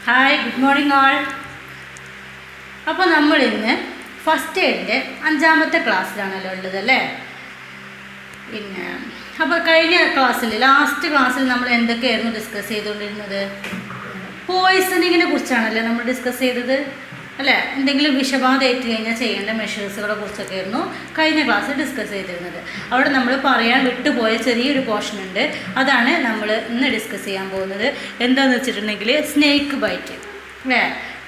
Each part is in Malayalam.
ഹായ് ഗുഡ് മോർണിംഗ് ഓൾ അപ്പോൾ നമ്മൾ ഇന്ന് ഫസ്റ്റ് എയ്ഡിൻ്റെ അഞ്ചാമത്തെ ക്ലാസ്സിലാണല്ലോ ഉള്ളത് അല്ലേ പിന്നെ അപ്പോൾ കഴിഞ്ഞ ക്ലാസ്സിൽ ലാസ്റ്റ് ക്ലാസ്സിൽ നമ്മൾ എന്തൊക്കെയായിരുന്നു ഡിസ്കസ് ചെയ്തുകൊണ്ടിരുന്നത് പോയിസണിങ്ങിനെ കുറിച്ചാണല്ലേ നമ്മൾ ഡിസ്കസ് ചെയ്തത് അല്ലേ എന്തെങ്കിലും വിഷബാധ ഏറ്റു കഴിഞ്ഞാൽ ചെയ്യേണ്ട മെഷേഴ്സുകളെ കുറിച്ചൊക്കെ ആയിരുന്നു കഴിഞ്ഞ ക്ലാസ്സിൽ ഡിസ്കസ് ചെയ്തിരുന്നത് അവിടെ നമ്മൾ പറയാൻ വിട്ടുപോയ ചെറിയൊരു പോർഷൻ ഉണ്ട് അതാണ് നമ്മൾ ഇന്ന് ഡിസ്കസ് ചെയ്യാൻ പോകുന്നത് എന്താണെന്ന് വെച്ചിട്ടുണ്ടെങ്കിൽ സ്നേക്ക് ബൈറ്റ് അല്ലേ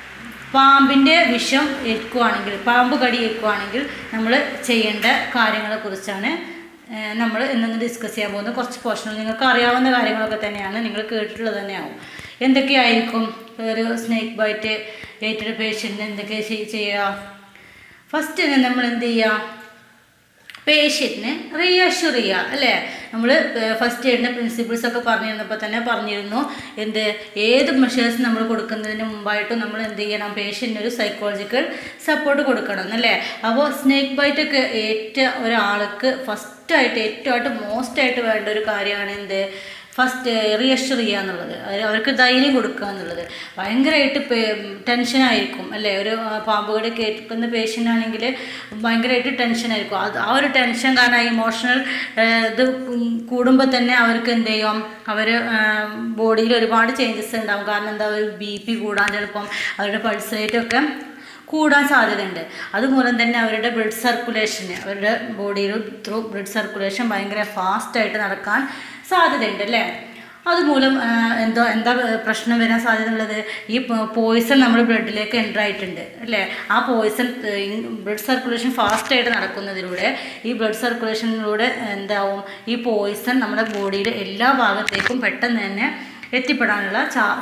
പാമ്പിൻ്റെ വിഷം ഏൽക്കുകയാണെങ്കിൽ പാമ്പ് കടി ഏൽക്കുകയാണെങ്കിൽ നമ്മൾ ചെയ്യേണ്ട കാര്യങ്ങളെക്കുറിച്ചാണ് നമ്മൾ ഇന്നൊന്ന് ഡിസ്കസ് ചെയ്യാൻ പോകുന്നത് കുറച്ച് പോർഷനുകൾ നിങ്ങൾക്ക് അറിയാവുന്ന കാര്യങ്ങളൊക്കെ തന്നെയാണ് നിങ്ങൾ കേട്ടിട്ടുള്ളത് തന്നെയാവും എന്തൊക്കെയായിരിക്കും ഒരു സ്നേക്ക് ബൈറ്റ് ഏറ്റൊരു പേഷ്യൻറ്റിന് എന്തൊക്കെ ചെയ്- ചെയ്യുക ഫസ്റ്റ് തന്നെ നമ്മൾ എന്ത് ചെയ്യുക പേഷ്യൻറ്റിനെ റീഅഷ്യൂർ ചെയ്യുക അല്ലേ നമ്മൾ ഫസ്റ്റ് എയ്ഡിൻ്റെ പ്രിൻസിപ്പിൾസ് ഒക്കെ പറഞ്ഞിരുന്നപ്പോൾ തന്നെ പറഞ്ഞിരുന്നു എന്ത് ഏത് മെഷേഴ്സ് നമ്മൾ കൊടുക്കുന്നതിന് മുമ്പായിട്ടും നമ്മൾ എന്ത് ചെയ്യണം പേഷ്യൻറ്റിന് ഒരു സൈക്കോളജിക്കൽ സപ്പോർട്ട് കൊടുക്കണം എന്നല്ലേ അപ്പോൾ സ്നേക്ക് ബൈറ്റ് ഒക്കെ ഏറ്റ ഒരാൾക്ക് ഫസ്റ്റായിട്ട് ഏറ്റവും ആയിട്ട് മോസ്റ്റ് ആയിട്ട് വേണ്ട ഒരു കാര്യമാണ് എന്ത് ഫസ്റ്റ് റീഅഷ്യൂർ ചെയ്യുക എന്നുള്ളത് അത് അവർക്ക് ധൈര്യം കൊടുക്കുക എന്നുള്ളത് ഭയങ്കരമായിട്ട് ടെൻഷനായിരിക്കും അല്ലേ ഒരു ആ, പാമ്പ് കടി കേൾക്കുന്ന പേഷ്യൻ്റ് ആണെങ്കിൽ ഭയങ്കരമായിട്ട് ടെൻഷനായിരിക്കും അത് ആ ഒരു ടെൻഷൻ കാരണം ഇമോഷണൽ ഇത് കൂടുമ്പോൾ തന്നെ അവർക്ക് എന്ത് ചെയ്യും അവർ ബോഡിയിൽ ഒരുപാട് ചേഞ്ചസ് ഉണ്ടാവും കാരണം എന്താ ബി പി കൂടാൻ ചിലപ്പം അവരുടെ പൾസ് റേറ്റ് ഒക്കെ കൂടാൻ സാധ്യതയുണ്ട് അതുമൂലം തന്നെ അവരുടെ ബ്ലഡ് സർക്കുലേഷന് അവരുടെ ബോഡിയിൽ ത്രൂ ബ്ലഡ് സർക്കുലേഷൻ ഭയങ്കര ഫാസ്റ്റായിട്ട് നടക്കാൻ സാധ്യതയുണ്ട് അല്ലേ അതുമൂലം ആ, എന്തോ എന്താ പ്രശ്നം വരാൻ സാധ്യതയുള്ളത് ഈ പോയിസൺ നമ്മുടെ ബ്ലഡിലേക്ക് എൻ്റർ ആയിട്ടുണ്ട് അല്ലേ ആ പോയിസൺ ബ്ലഡ് സർക്കുലേഷൻ ഫാസ്റ്റായിട്ട് നടക്കുന്നതിലൂടെ ഈ ബ്ലഡ് സർക്കുലേഷനിലൂടെ എന്താവും ഈ പോയിസൺ നമ്മുടെ ബോഡിയുടെ എല്ലാ ഭാഗത്തേക്കും പെട്ടെന്ന് തന്നെ എത്തിപ്പെടാനുള്ള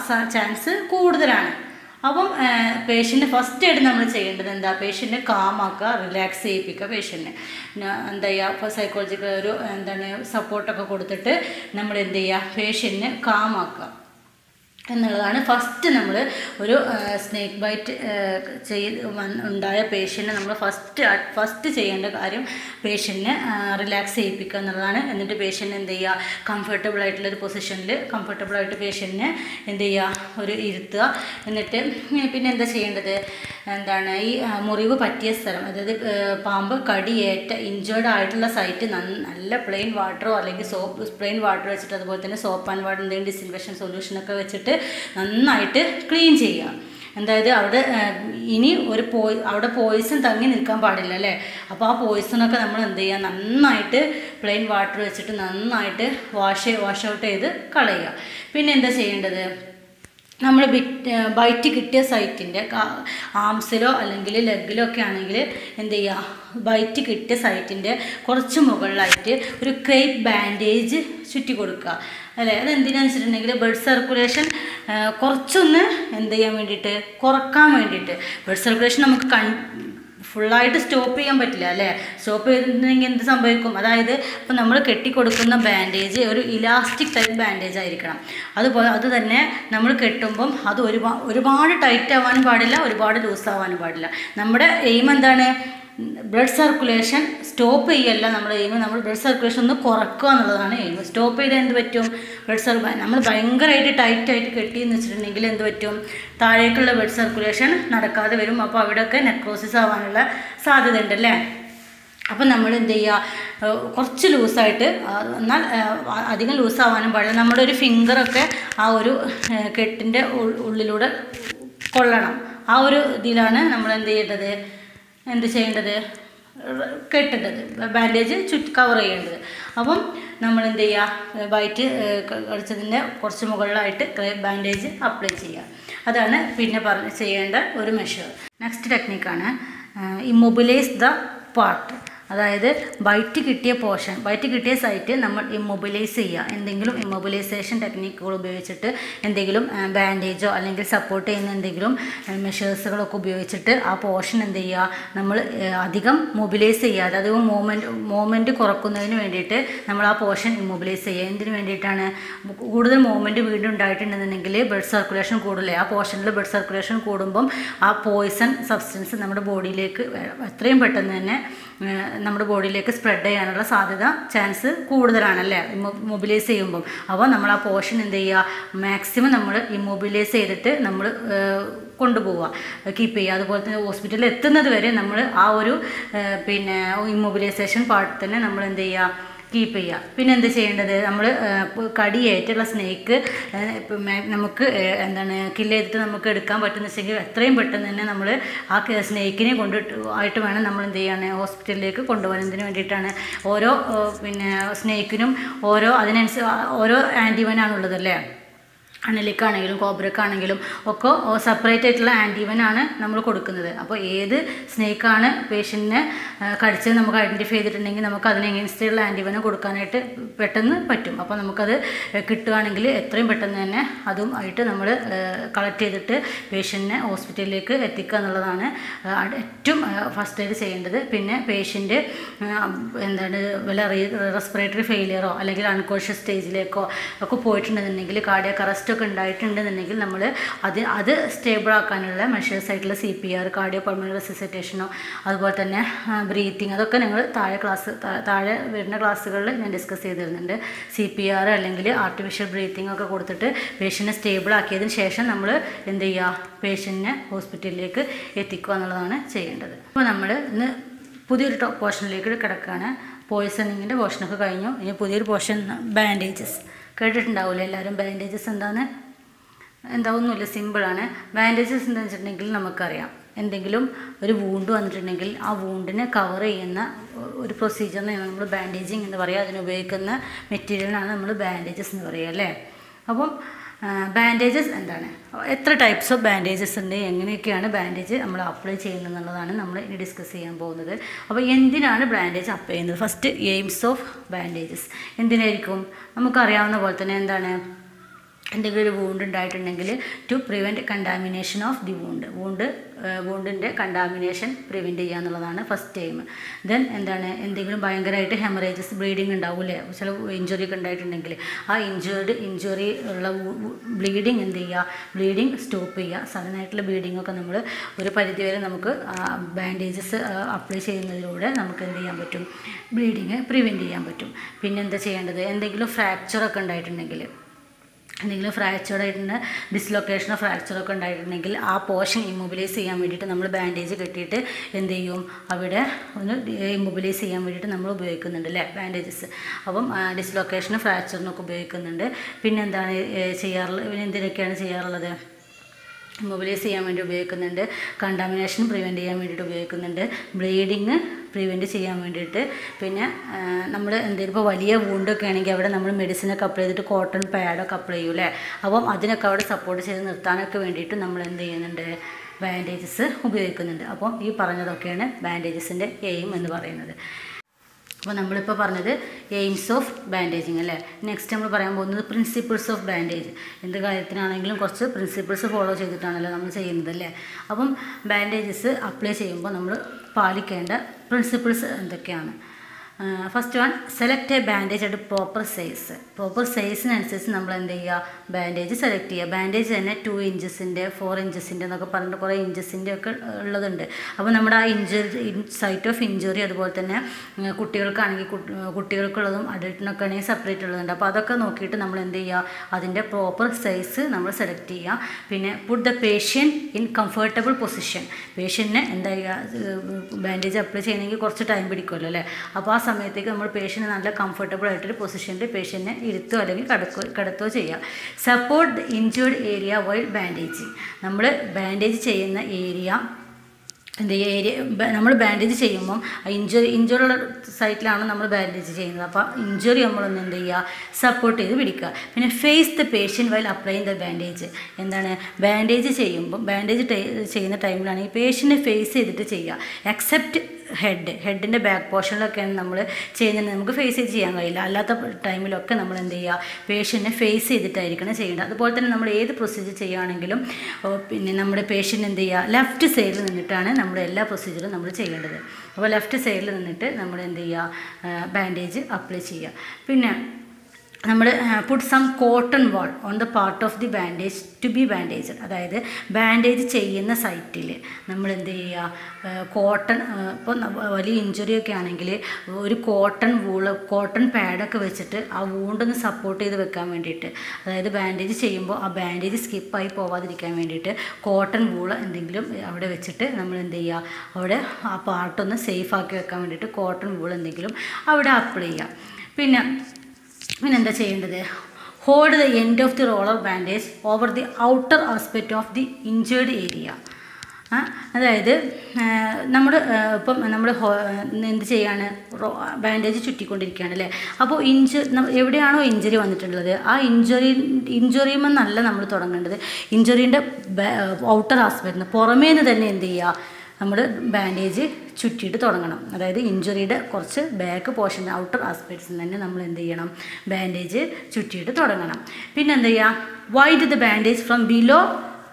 ചാൻസ് കൂടുതലാണ് അപ്പം പേഷ്യൻ്റ് ഫസ്റ്റ് ആയിട്ട് നമ്മൾ ചെയ്യേണ്ടത് എന്താ പേഷ്യൻറ്റിനെ കാമാക്കുക റിലാക്സ് ചെയ്യിപ്പിക്കുക പേഷ്യൻറ്റിനെ എന്താ ചെയ്യുക ഇപ്പോൾ സൈക്കോളജിക്കൽ ഒരു എന്താണ് സപ്പോർട്ടൊക്കെ കൊടുത്തിട്ട് നമ്മൾ എന്ത് ചെയ്യുക പേഷ്യൻറ്റിനെ കാമാക്കുക എന്നുള്ളതാണ് ഫസ്റ്റ് നമ്മൾ ഒരു സ്നേക്ക് ബൈറ്റ് ചെയ്ത് വന്ന് ഉണ്ടായ പേഷ്യൻറ്റിനെ നമ്മൾ ഫസ്റ്റ് ഫസ്റ്റ് ചെയ്യേണ്ട കാര്യം പേഷ്യൻറ്റിനെ റിലാക്സ് ചെയ്യിപ്പിക്കുക എന്നുള്ളതാണ് എന്നിട്ട് പേഷ്യൻ്റ് എന്ത് ചെയ്യുക കംഫർട്ടബിൾ ആയിട്ടുള്ള ഒരു പൊസിഷനിൽ കംഫർട്ടബിൾ ആയിട്ട് പേഷ്യൻറ്റിനെ എന്ത് ചെയ്യുക ഒരു ഇരുത്തുക എന്നിട്ട് പിന്നെ എന്താ ചെയ്യേണ്ടത് എന്താണ് ഈ ആ, മുറിവ് പറ്റിയ സ്ഥലം അതായത് ആ, പാമ്പ് കടിയേറ്റ ഇഞ്ചേർഡ് ആയിട്ടുള്ള സൈറ്റ് നല്ല പ്ലെയിൻ വാട്ടറോ അല്ലെങ്കിൽ സോപ്പ് പ്ലെയിൻ വാട്ടർ വെച്ചിട്ട് അതുപോലെ തന്നെ സോപ്പ് ആൻഡ് വാട്ടർ എന്തെങ്കിലും ഡിസിൻഫെക്ഷൻ സൊല്യൂഷനൊക്കെ വെച്ചിട്ട് നന്നായിട്ട് ക്ലീൻ ചെയ്യുക അതായത് അവിടെ ആ, ഇനി ഒരു പോയി അവിടെ പോയിസൺ തങ്ങി നിൽക്കാൻ പാടില്ല അല്ലേ അപ്പോൾ ആ പോയിസണൊക്കെ നമ്മൾ എന്ത് ചെയ്യുക നന്നായിട്ട് പ്ലെയിൻ വാട്ടർ വെച്ചിട്ട് നന്നായിട്ട് വാഷ് വാഷ് ഔട്ട് ചെയ്ത് കളയുക പിന്നെ എന്താ ചെയ്യേണ്ടത് നമ്മൾ ബിറ്റ് ബൈറ്റ് കിട്ടിയ സൈറ്റിൻ്റെ ആംസിലോ അല്ലെങ്കിൽ ലെഗിലോ ഒക്കെ ആണെങ്കിൽ എന്ത് ചെയ്യുക ബൈറ്റ് കിട്ടിയ സൈറ്റിൻ്റെ കുറച്ച് മുകളിലായിട്ട് ഒരു ക്രേപ്പ് ബാൻഡേജ് ചുറ്റി കൊടുക്കുക അല്ലേ അത് എന്തിനാന്ന് വെച്ചിട്ടുണ്ടെങ്കിൽ ബ്ലഡ് സർക്കുലേഷൻ കുറച്ചൊന്ന് എന്ത് ചെയ്യാൻ വേണ്ടിയിട്ട് കുറക്കാൻ വേണ്ടിയിട്ട് ബ്ലഡ് സർക്കുലേഷൻ നമുക്ക് കൺ ഫുള്ളായിട്ട് സ്റ്റോപ്പ് ചെയ്യാൻ പറ്റില്ല അല്ലേ സ്റ്റോപ്പ് ചെയ്തിട്ടുണ്ടെങ്കിൽ എന്ത് സംഭവിക്കും അതായത് ഇപ്പോൾ നമ്മൾ കെട്ടിക്കൊടുക്കുന്ന ബാൻഡേജ് ഒരു ഇലാസ്റ്റിക് ടൈപ്പ് ബാൻഡേജ് ആയിരിക്കണം അതുപോലെ അത് തന്നെ നമ്മൾ കെട്ടുമ്പം അത് ഒരുപാട് ഒരുപാട് ടൈറ്റ് ആവാനും പാടില്ല ഒരുപാട് ലൂസ് ആവാനും പാടില്ല നമ്മുടെ എയിം എന്താണ് ബ്ലഡ് സർക്കുലേഷൻ സ്റ്റോപ്പ് ചെയ്യല്ല നമ്മുടെ എയിം നമ്മൾ ബ്ലഡ് സർക്കുലേഷൻ ഒന്ന് കുറക്കുക എന്നുള്ളതാണ് എയിം സ്റ്റോപ്പ് ചെയ്താൽ എന്ത് പറ്റും ബ്ലഡ് സർ നമ്മൾ ഭയങ്കരമായിട്ട് ടൈറ്റായിട്ട് കെട്ടിയെന്ന് വെച്ചിട്ടുണ്ടെങ്കിൽ എന്ത് പറ്റും താഴേക്കുള്ള ബ്ലഡ് സർക്കുലേഷൻ നടക്കാതെ വരും അപ്പോൾ അവിടെയൊക്കെ നെക്രോസിസ് ആവാനുള്ള സാധ്യത ഉണ്ടല്ലേ അപ്പം നമ്മൾ എന്ത് ചെയ്യുക ഏഹ് കുറച്ച് ലൂസായിട്ട് ആ, എന്നാൽ ഏഹ് അധികം ലൂസാവാനും പാടില്ല നമ്മുടെ ഒരു ഫിംഗറൊക്കെ ആ ഒരു ഏഹ് കെട്ടിൻ്റെ ഉൾ- ഉള്ളിലൂടെ കൊള്ളണം ആ ഒരു ഇതിലാണ് നമ്മൾ എന്ത് ചെയ്യേണ്ടത് എന്ത് ചെയ്യേണ്ടത് കെട്ടേണ്ടത് ബാൻഡേജ് ചുറ്റ് കവർ ചെയ്യേണ്ടത് അപ്പം നമ്മൾ എന്ത് ചെയ്യുക ബൈറ്റ് കടിച്ചതിൻ്റെ കുറച്ച് മുകളിലായിട്ട് ബാൻഡേജ് അപ്ലൈ ചെയ്യുക അതാണ് പിന്നെ പറഞ്ഞ് ചെയ്യേണ്ട ഒരു മെഷർ നെക്സ്റ്റ് ടെക്നിക്കാണ് ഇമ്മൊബിലൈസ് ദ പാർട്ട് അതായത് ബൈറ്റ് കിട്ടിയ പോർഷൻ ബൈറ്റ് കിട്ടിയ സൈറ്റ് നമ്മൾ ഇമ്മൊബിലൈസ് ചെയ്യുക എന്തെങ്കിലും ഇമ്മൊബിലൈസേഷൻ ടെക്നിക്കുകൾ ഉപയോഗിച്ചിട്ട് എന്തെങ്കിലും ബാൻഡേജോ അല്ലെങ്കിൽ സപ്പോർട്ട് ചെയ്യുന്ന എന്തെങ്കിലും മെഷേഴ്സുകളൊക്കെ ഉപയോഗിച്ചിട്ട് ആ പോർഷൻ എന്ത് ചെയ്യുക നമ്മൾ ഏഹ്, അധികം മൊബിലൈസ് ചെയ്യാതെ അധികം മൂവ്മെൻറ്റ് മൂവ്മെൻറ്റ് കുറക്കുന്നതിന് വേണ്ടിയിട്ട് നമ്മൾ ആ പോർഷൻ ഇമ്മൊബിലൈസ് ചെയ്യുക എന്തിനു വേണ്ടിയിട്ടാണ് കൂടുതൽ മൂവ്മെൻറ്റ് വീണ്ടും ഉണ്ടായിട്ടുണ്ടെന്നുണ്ടെങ്കിൽ ബ്ലഡ് സർക്കുലേഷൻ കൂടില്ലേ ആ പോർഷനിൽ ബ്ലഡ് സർക്കുലേഷൻ കൂടുമ്പം ആ പോയിസൺ സബ്സ്റ്റൻസ് നമ്മുടെ ബോഡിയിലേക്ക് എത്രയും പെട്ടെന്ന് തന്നെ ഏഹ്, നമ്മുടെ ബോഡിയിലേക്ക് സ്പ്രെഡ് ചെയ്യാനുള്ള സാധ്യത ചാൻസ് കൂടുതലാണല്ലേ മൊബിലൈസ് ചെയ്യുമ്പം അപ്പോൾ നമ്മൾ ആ പോർഷൻ എന്ത് ചെയ്യുക മാക്സിമം നമ്മൾ ഇമ്മൊബിലൈസ് ചെയ്തിട്ട് നമ്മൾ കൊണ്ടുപോവുക കീപ്പ് ചെയ്യുക അതുപോലെ തന്നെ ഹോസ്പിറ്റലിൽ എത്തുന്നത് വരെ നമ്മൾ ആ ഒരു ഏഹ്, പിന്നെ ഇമ്മൊബിലൈസേഷൻ പാർട്ട് തന്നെ നമ്മൾ എന്ത് ചെയ്യുക കീപ്പ് ചെയ്യുക പിന്നെ എന്ത് ചെയ്യേണ്ടത് നമ്മൾ കടിയേറ്റുള്ള സ്നേക്ക് നമുക്ക് ഏഹ്, എന്താണ് കില്ല് ചെയ്തിട്ട് നമുക്ക് എടുക്കാൻ പറ്റുന്ന വെച്ചെങ്കിൽ എത്രയും പെട്ടെന്ന് തന്നെ നമ്മൾ ആ സ്നേക്കിനെ കൊണ്ടിട്ട് ആയിട്ട് വേണം നമ്മൾ എന്ത് ചെയ്യാൻ ഹോസ്പിറ്റലിലേക്ക് കൊണ്ടുപോകുന്നതിന് വേണ്ടിയിട്ടാണ് ഓരോ ഏഹ്, പിന്നെ സ്നേക്കിനും ഓരോ അതിനനുസരിച്ച് ഓരോ ആൻറ്റിവനാണുള്ളത് അല്ലേ അണലിക്കാണെങ്കിലും കോബ്രക്കാണെങ്കിലും ഒക്കെ സെപ്പറേറ്റ് ആയിട്ടുള്ള ആൻറ്റിവനാണ് നമ്മൾ കൊടുക്കുന്നത് അപ്പോൾ ഏത് സ്നേക്കാണ് പേഷ്യൻറ്റിനെ കടിച്ചത് നമുക്ക് ഐഡൻറ്റിഫൈ ചെയ്തിട്ടുണ്ടെങ്കിൽ നമുക്ക് അതിന് എഗൻസ്റ്റുള്ള ആൻറ്റിവന് കൊടുക്കാനായിട്ട് പെട്ടെന്ന് പറ്റും അപ്പോൾ നമുക്കത് കിട്ടുകയാണെങ്കിൽ എത്രയും പെട്ടെന്ന് തന്നെ അതും ആയിട്ട് നമ്മൾ കളക്ട് ചെയ്തിട്ട് പേഷ്യൻറ്റിനെ ഹോസ്പിറ്റലിലേക്ക് എത്തിക്കുക എന്നുള്ളതാണ് ആ, ഏറ്റവും ഫസ്റ്റ് ആയിട്ട് ചെയ്യേണ്ടത് പിന്നെ പേഷ്യൻ്റ് എന്താണ് വല്ല റെസ്പിറേറ്ററി ഫെയിലിയറോ അല്ലെങ്കിൽ അൺകോൺഷ്യസ് സ്റ്റേജിലേക്കോ ഒക്കെ പോയിട്ടുണ്ടെന്നുണ്ടെങ്കിൽ കാർഡിയക് അറസ്റ്റ് ഒക്കെ ഉണ്ടായിട്ടുണ്ടെന്നുണ്ടെങ്കിൽ നമ്മൾ അത് അത് സ്റ്റേബിൾ ആക്കാനുള്ള മെഷേഴ്സ് ആയിട്ടുള്ള C P R cardio pulmonary റെസിസിറ്റേഷനോ അതുപോലെ തന്നെ ബ്രീത്തിങ് അതൊക്കെ ഞങ്ങൾ താഴെ ക്ലാസ് താഴെ വരുന്ന ക്ലാസ്സുകളിൽ ഞാൻ ഡിസ്കസ് ചെയ്ത് തരുന്നുണ്ട് സി പി ആർ അല്ലെങ്കിൽ ആർട്ടിഫിഷ്യൽ ബ്രീത്തിങ് ഒക്കെ കൊടുത്തിട്ട് പേഷ്യൻറ്റിനെ സ്റ്റേബിൾ ആക്കിയതിന് ശേഷം നമ്മൾ എന്ത് ചെയ്യുക പേഷ്യൻറ്റിനെ ഹോസ്പിറ്റലിലേക്ക് എത്തിക്കുക എന്നുള്ളതാണ് ചെയ്യേണ്ടത് അപ്പോൾ നമ്മൾ ഇന്ന് പുതിയൊരു ടോ പോർഷനിലേക്ക് കിടക്കുകയാണ് പോയ്സണിങ്ങിൻ്റെ പോർഷനൊക്കെ കഴിഞ്ഞു ഇനി പുതിയൊരു പോർഷൻ ബാൻഡേജസ് കേട്ടിട്ടുണ്ടാവില്ലേ എല്ലാവരും ബാൻഡേജസ് എന്താന്ന് എന്താ ഒന്നുമില്ല സിമ്പിളാണ് ബാൻഡേജസ് എന്താണെന്ന് വെച്ചിട്ടുണ്ടെങ്കിൽ നമുക്കറിയാം എന്തെങ്കിലും ഒരു വൂണ്ട് വന്നിട്ടുണ്ടെങ്കിൽ ആ വൂണ്ടിനെ കവർ ചെയ്യുന്ന ഒരു പ്രൊസീജിയറിനെയാണ് നമ്മൾ ബാൻഡേജിങ് എന്ന് പറയുക അതിന് ഉപയോഗിക്കുന്ന മെറ്റീരിയലിനാണ് നമ്മൾ ബാൻഡേജസ് എന്ന് പറയുക അല്ലേ അപ്പം ബാൻഡേജസ് എന്താണ് എത്ര ടൈപ്സ് ഓഫ് ബാൻഡേജസ് ഉണ്ട് എങ്ങനെയൊക്കെയാണ് ബാൻഡേജ് നമ്മൾ അപ്ലൈ ചെയ്യുന്നത് എന്നുള്ളതാണ് നമ്മൾ ഇനി ഡിസ്കസ് ചെയ്യാൻ പോകുന്നത് അപ്പോൾ എന്തിനാണ് ബാൻഡേജ് അപ്ലൈ ചെയ്യുന്നത് ഫസ്റ്റ് എയിംസ് ഓഫ് ബാൻഡേജസ് എന്തിനായിരിക്കും നമുക്കറിയാവുന്ന പോലെ തന്നെ എന്താണ് എന്തെങ്കിലും ഒരു വൂണ്ട് ഉണ്ടായിട്ടുണ്ടെങ്കിൽ to prevent contamination of the wound wound വൂണ്ടിൻ്റെ കണ്ടാമിനേഷൻ പ്രിവെൻറ്റ് ചെയ്യുക എന്നുള്ളതാണ് ഫസ്റ്റ് എയിം ദെൻ എന്താണ് എന്തെങ്കിലും ഭയങ്കരമായിട്ട് ഹെമറേജസ് ബ്ലീഡിങ് ഉണ്ടാവില്ലേ ചില ഇഞ്ചുറി ഒക്കെ ഉണ്ടായിട്ടുണ്ടെങ്കിൽ ആ ഇഞ്ചുറി ഇഞ്ചുറി ഉള്ള ബ്ലീഡിങ് എന്ത് ചെയ്യുക ബ്ലീഡിങ് സ്റ്റോപ്പ് ചെയ്യുക സഡനായിട്ടുള്ള ബ്ലീഡിംഗ് ഒക്കെ നമ്മൾ ഒരു പരിധിവരെ നമുക്ക് ബാൻഡേജസ് അപ്ലൈ ചെയ്യുന്നതിലൂടെ നമുക്ക് എന്ത് ചെയ്യാൻ പറ്റും ബ്ലീഡിങ് പ്രിവെൻറ്റ് ചെയ്യാൻ പറ്റും പിന്നെ എന്താ ചെയ്യേണ്ടത് എന്തെങ്കിലും ഫ്രാക്ചറൊക്കെ ഉണ്ടായിട്ടുണ്ടെങ്കിൽ എന്തെങ്കിലും ഫ്രാക്ചർഡ് ആയിട്ടുണ്ട് ഡിസ്ലൊക്കേഷനോ ഫ്രാക്ചറൊക്കെ ഉണ്ടായിട്ടുണ്ടെങ്കിൽ ആ പോർഷൻ ഇമ്മൊബിലൈസ് ചെയ്യാൻ വേണ്ടിയിട്ട് നമ്മൾ ബാൻഡേജ് കെട്ടിയിട്ട് എന്ത് ചെയ്യും അവിടെ ഒന്ന് ഇമ്മൊബിലൈസ് ചെയ്യാൻ വേണ്ടിയിട്ട് നമ്മൾ ഉപയോഗിക്കുന്നുണ്ട് അല്ലേ ബാൻഡേജസ് അപ്പം ഡിസ്ലൊക്കേഷനും ഫ്രാക്ചറിനൊക്കെ ഉപയോഗിക്കുന്നുണ്ട് പിന്നെ എന്താണ് ഏഹ് ചെയ്യാറുള്ളത് പിന്നെ എന്തിനൊക്കെയാണ് ചെയ്യാറുള്ളത് മൊബിലൈസ് ചെയ്യാൻ വേണ്ടി ഉപയോഗിക്കുന്നുണ്ട് കണ്ടാമിനേഷൻ പ്രിവെൻറ്റ് ചെയ്യാൻ വേണ്ടിയിട്ട് ഉപയോഗിക്കുന്നുണ്ട് ബ്ലീഡിങ് പ്രിവെൻറ്റ് ചെയ്യാൻ വേണ്ടിയിട്ട് പിന്നെ നമ്മൾ എന്തെങ്കിലും ഇപ്പോൾ വലിയ വൂണ്ടൊക്കെ ആണെങ്കിൽ അവിടെ നമ്മൾ മെഡിസിനൊക്കെ അപ്ലൈ ചെയ്തിട്ട് കോട്ടൺ പാഡൊക്കെ അപ്ലൈ ചെയ്യും അല്ലേ അപ്പം അതിനൊക്കെ അവിടെ സപ്പോർട്ട് ചെയ്ത് നിർത്താനൊക്കെ വേണ്ടിയിട്ട് നമ്മൾ എന്ത് ചെയ്യുന്നുണ്ട് ബാൻഡേജസ് ഉപയോഗിക്കുന്നുണ്ട് അപ്പം ഈ പറഞ്ഞതൊക്കെയാണ് ബാൻഡേജസിൻ്റെ എയിം എന്ന് പറയുന്നത് അപ്പോൾ നമ്മളിപ്പോൾ പറഞ്ഞത് എയിംസ് ഓഫ് ബാൻഡേജിങ് അല്ലേ നെക്സ്റ്റ് നമ്മൾ പറയാൻ പോകുന്നത് പ്രിൻസിപ്പിൾസ് ഓഫ് ബാൻഡേജ് എന്ത് കാര്യത്തിനാണെങ്കിലും കുറച്ച് പ്രിൻസിപ്പിൾസ് ഫോളോ ചെയ്തിട്ടാണല്ലോ നമ്മൾ ചെയ്യുന്നത് അല്ലേ അപ്പം ബാൻഡേജസ് അപ്ലൈ ചെയ്യുമ്പോൾ നമ്മൾ പാലിക്കേണ്ട പ്രിൻസിപ്പിൾസ് എന്തൊക്കെയാണ് first one select a bandage at proper size proper സൈസിനനുസരിച്ച് നമ്മൾ എന്ത് ചെയ്യുക ബാൻഡേജ് സെലക്ട് ചെയ്യുക ബാൻഡേജ് തന്നെ ടു ഇഞ്ചസിൻ്റെ ഫോർ ഇഞ്ചസിൻ്റെ എന്നൊക്കെ പറഞ്ഞിട്ട് കുറേ ഇഞ്ചസിൻ്റെ ഒക്കെ ഉള്ളതുണ്ട് അപ്പോൾ നമ്മുടെ ആ ഇഞ്ചുറി സൈറ്റ് ഓഫ് ഇഞ്ചുറി അതുപോലെ തന്നെ ഉം, കുട്ടികൾക്കാണെങ്കിൽ കുട്ടി- കുട്ടികൾക്കുള്ളതും അഡൽട്ടിനൊക്കെ ആണെങ്കിൽ സെപ്പറേറ്റ് ഉള്ളതുണ്ട് അപ്പോൾ അതൊക്കെ നോക്കിയിട്ട് നമ്മൾ എന്ത് ചെയ്യുക അതിൻ്റെ പ്രോപ്പർ സൈസ് നമ്മൾ സെലക്ട് ചെയ്യുക പിന്നെ put the patient in comfortable position പേഷ്യൻറ്റിന് എന്താ ചെയ്യുക ബാൻഡേജ് അപ്ലൈ ചെയ്യണമെങ്കിൽ കുറച്ച് ടൈം പിടിക്കുമല്ലോ അല്ലേ അപ്പോൾ ആ സമയത്തേക്ക് നമ്മൾ പേഷ്യൻറ്റ് നല്ല കംഫർട്ടബിൾ ആയിട്ടൊരു പൊസിഷനിൽ പേഷ്യൻറ്റിനെ ഇരുത്തുകയോ അല്ലെങ്കിൽ കിടക്കുകയോ കിടത്തുകയോ ചെയ്യുക support the injured area while bandaging നമ്മൾ ബാൻഡേജ് ചെയ്യുന്ന ഏരിയ എന്ത് ചെയ്യുക ഏരിയ നമ്മൾ ബാൻഡേജ് ചെയ്യുമ്പം ഇഞ്ചുറി ഇഞ്ചുറി ഉള്ള സൈറ്റിലാണ് നമ്മൾ ബാൻഡേജ് ചെയ്യുന്നത് അപ്പോൾ ഇഞ്ചുറി നമ്മളൊന്ന് എന്ത് ചെയ്യുക സപ്പോർട്ട് ചെയ്ത് പിടിക്കുക പിന്നെ face the patient while applying the bandage എന്താണ് ബാൻഡേജ് ചെയ്യുമ്പം ബാൻഡേജ് ചെയ്യുന്ന ടൈമിലാണെങ്കിൽ പേഷ്യൻറ്റിനെ ഫേസ് ചെയ്തിട്ട് ചെയ്യുക എക്സെപ്റ്റ് ഹെഡ് ഹെഡിൻ്റെ ബാക്ക് പോർഷനിലൊക്കെയാണ് നമ്മൾ ചെയ്യുന്നത് നമുക്ക് ഫേസ് ചെയ്ത് ചെയ്യാൻ കഴിയില്ല അല്ലാത്ത ടൈമിലൊക്കെ നമ്മൾ എന്ത് ചെയ്യുക പേഷ്യൻറ്റിനെ ഫേസ് ചെയ്തിട്ടായിരിക്കണം ചെയ്യേണ്ടത് അതുപോലെ തന്നെ നമ്മൾ ഏത് പ്രൊസീജിയർ ചെയ്യുകയാണെങ്കിലും ഓ, പിന്നെ നമ്മുടെ പേഷ്യൻ്റ് എന്ത് ചെയ്യുക ലെഫ്റ്റ് സൈഡിൽ നിന്നിട്ടാണ് നമ്മുടെ എല്ലാ പ്രൊസീജിയറും നമ്മൾ ചെയ്യേണ്ടത് അപ്പോൾ ലെഫ്റ്റ് സൈഡിൽ നിന്നിട്ട് നമ്മൾ എന്ത് ചെയ്യുക ബാൻഡേജ് അപ്ലൈ ചെയ്യുക പിന്നെ നമ്മൾ put some cotton wool on the part of the bandage to be bandage അതായത് ബാൻഡേജ് ചെയ്യുന്ന സൈറ്റിൽ നമ്മൾ എന്ത് ചെയ്യുക കോട്ടൺ ഇപ്പോൾ വലിയ ഇഞ്ചുറി ഒക്കെ ആണെങ്കിൽ ഒരു കോട്ടൺ വൂള് കോട്ടൺ പാഡൊക്കെ വെച്ചിട്ട് ആ വൂണ്ടൊന്ന് സപ്പോർട്ട് ചെയ്ത് വെക്കാൻ വേണ്ടിയിട്ട് അതായത് ബാൻഡേജ് ചെയ്യുമ്പോൾ ആ ബാൻഡേജ് സ്കിപ്പായി പോവാതിരിക്കാൻ വേണ്ടിയിട്ട് കോട്ടൺ വൂള് എന്തെങ്കിലും അവിടെ വെച്ചിട്ട് നമ്മൾ എന്ത് ചെയ്യുക അവിടെ ആ പാർട്ടൊന്ന് സേഫ് ആക്കി വെക്കാൻ വേണ്ടിയിട്ട് കോട്ടൺ വൂൾ എന്തെങ്കിലും അവിടെ അപ്ലൈ ചെയ്യാം പിന്നെ പിന്നെ എന്താ ചെയ്യേണ്ടത് hold the end of the roller bandage over the outer aspect of the injured area അതായത് നമ്മൾ ഇപ്പം നമ്മൾ എന്ത് ചെയ്യാണ് ബാൻഡേജ് ചുറ്റിക്കൊണ്ടിരിക്കുകയാണ് അല്ലേ അപ്പോൾ ഇഞ്ച എവിടെയാണോ ഇഞ്ചുറി വന്നിട്ടുള്ളത് ആ ഇഞ്ചുറി ഇഞ്ചുറിയുമെന്നല്ല നമ്മൾ തുടങ്ങേണ്ടത് ഇഞ്ചുറീൻ്റെ ഔട്ടർ ആസ്പെക്റ്റിന് പുറമേ നിന്ന് തന്നെ എന്ത് ചെയ്യുക നമ്മൾ ബാൻഡേജ് ചുറ്റിയിട്ട് തുടങ്ങണം അതായത് ഇഞ്ചുറിയുടെ കുറച്ച് ബാക്ക് പോർഷൻ ഔട്ടർ ആസ്പെക്ട്സിൽ തന്നെ നമ്മൾ എന്ത് ചെയ്യണം ബാൻഡേജ് ചുറ്റിയിട്ട് തുടങ്ങണം പിന്നെ എന്ത് ചെയ്യുക wind the bandage from below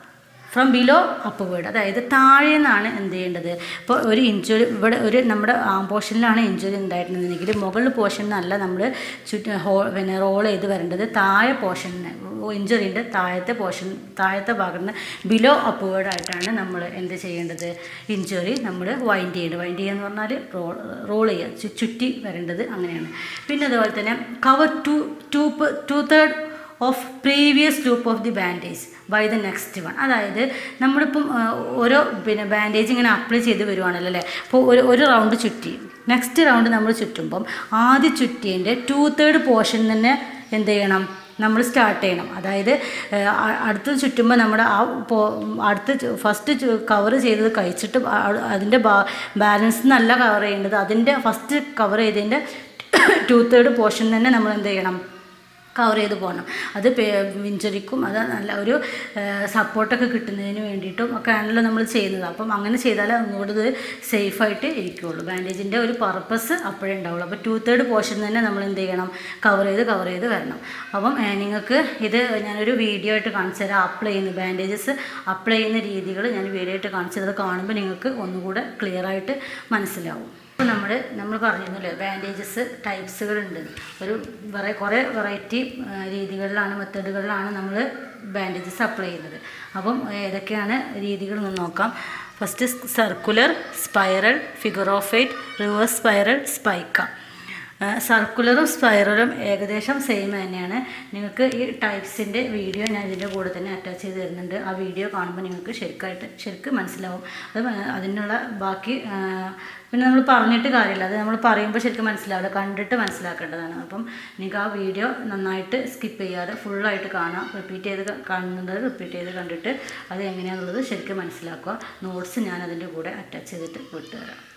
from below upward അതായത് താഴെ നിന്നാണ് എന്ത് ചെയ്യേണ്ടത് ഇപ്പോൾ ഒരു ഇഞ്ചുറി ഇവിടെ ഒരു നമ്മുടെ ആം പോർഷനിലാണ് ഇഞ്ചുറി ഉണ്ടായിരുന്നതെങ്കിൽ മുകളിൽ പോർഷനിലല്ല നമ്മൾ ചുറ്റും ഹോ പിന്നെ റോൾ ചെയ്ത് വരേണ്ടത് താഴെ പോർഷനിന് ഇഞ്ചുറിൻ്റെ താഴത്തെ പോർഷൻ താഴത്തെ ഭാഗത്ത് ബിലോ അപ്വേഡ് ആയിട്ടാണ് നമ്മൾ എന്ത് ചെയ്യേണ്ടത് ഇഞ്ചുറി നമ്മൾ വൈൻഡ് ചെയ്യേണ്ടത് വൈൻഡ് ചെയ്യുക എന്ന് പറഞ്ഞാൽ റോൾ റോൾ ചെയ്യുക ചു- ചുറ്റി വരേണ്ടത് അങ്ങനെയാണ് പിന്നെ അതുപോലെ തന്നെ cover two two two third of previous loop of the bandage by the next one അതായത് നമ്മളിപ്പം ആ, ഓരോ പിന്നെ ബാൻഡേജ് ഇങ്ങനെ അപ്ലൈ ചെയ്ത് വരുവാണല്ലോ അല്ലേ അപ്പോൾ ഒരു ഒരു റൗണ്ട് ചുറ്റി നെക്സ്റ്റ് റൗണ്ട് നമ്മൾ ചുറ്റുമ്പം ആദ്യ ചുറ്റിയതിൻ്റെ ടു തേർഡ് പോർഷൻ തന്നെ എന്ത് ചെയ്യണം നമ്മൾ സ്റ്റാർട്ട് ചെയ്യണം അതായത് ഏഹ്, അ- അടുത്ത് ചുറ്റുമ്പോൾ നമ്മുടെ ആ പോ അടുത്ത് ഫസ്റ്റ് കവർ ചെയ്തത് കഴിച്ചിട്ട് ആ- അതിൻ്റെ ബാ ബാലൻസ് നല്ല കവർ ചെയ്യേണ്ടത് അതിൻ്റെ ഫസ്റ്റ് കവർ ചെയ്തതിൻ്റെ ടു തേർഡ് പോർഷൻ തന്നെ നമ്മൾ എന്ത് ചെയ്യണം കവർ ചെയ്ത് പോകണം അത് ഇഞ്ചുറിക്കും അത് നല്ല ഒരു സപ്പോർട്ടൊക്കെ കിട്ടുന്നതിന് വേണ്ടിയിട്ടും ഒക്കെ ആണല്ലോ നമ്മൾ ചെയ്യുന്നത് അപ്പം അങ്ങനെ ചെയ്താൽ ഒന്നുകൂടി ഇത് സേഫായിട്ട് ഇരിക്കുകയുള്ളൂ ബാൻഡേജിൻ്റെ ഒരു പർപ്പസ് അപ്പോഴേ ഉണ്ടാവുള്ളൂ അപ്പോൾ ടു തേർഡ് പോർഷൻ തന്നെ നമ്മൾ എന്ത് ചെയ്യണം കവർ ചെയ്ത് കവർ ചെയ്ത് വരണം അപ്പം ഏഹ്, നിങ്ങൾക്ക് ഇത് ഞാനൊരു വീഡിയോ ആയിട്ട് കാണിച്ചു തരാം അപ്ലൈ ചെയ്യുന്ന ബാൻഡേജസ് അപ്ലൈ ചെയ്യുന്ന രീതികൾ ഞാൻ വീഡിയോ ആയിട്ട് കാണിച്ചു തരാം കാണുമ്പോൾ നിങ്ങൾക്ക് ഒന്നുകൂടെ ക്ലിയർ ആയിട്ട് മനസ്സിലാവും ഇപ്പോൾ നമ്മൾ നമ്മൾ പറഞ്ഞിരുന്നല്ലോ ബാൻഡേജസ് ടൈപ്സുകളുണ്ട് ഒരു വെറൈ കുറേ വെറൈറ്റി രീതികളിലാണ് മെത്തേഡുകളിലാണ് നമ്മൾ ബാൻഡേജസ് അപ്ലൈ ചെയ്യുന്നത് അപ്പം ഏതൊക്കെയാണ് രീതികൾ എന്ന് നോക്കാം first circular spiral figure of eight reverse spiral spica സർക്കുലറും സ്പൈറലും ഏകദേശം സെയിം തന്നെയാണ് നിങ്ങൾക്ക് ഈ ടൈപ്സിൻ്റെ വീഡിയോ ഞാൻ ഇതിൻ്റെ കൂടെ തന്നെ അറ്റാച്ച് ചെയ്ത് തരുന്നുണ്ട് ആ വീഡിയോ കാണുമ്പോൾ നിങ്ങൾക്ക് ശരിക്കായിട്ട് ശരിക്കും മനസ്സിലാവും അത് മ- അതിനുള്ള ബാക്കി ആ, പിന്നെ നമ്മൾ പറഞ്ഞിട്ട് കാര്യമില്ല അത് നമ്മൾ പറയുമ്പോൾ ശരിക്കും മനസ്സിലാവില്ല കണ്ടിട്ട് മനസ്സിലാക്കേണ്ടതാണ് അപ്പം നിങ്ങൾക്ക് ആ വീഡിയോ നന്നായിട്ട് സ്കിപ്പ് ചെയ്യാതെ ഫുള്ളായിട്ട് കാണാം റിപ്പീറ്റ് ചെയ്ത് ക- കാണുന്നത് റിപ്പീറ്റ് ചെയ്ത് കണ്ടിട്ട് അത് എങ്ങനെയാണെന്നുള്ളത് ശരിക്കും മനസ്സിലാക്കുക നോട്ട്സ് ഞാൻ അതിൻ്റെ കൂടെ അറ്റാച്ച് ചെയ്തിട്ട് വിട്ടുതരാം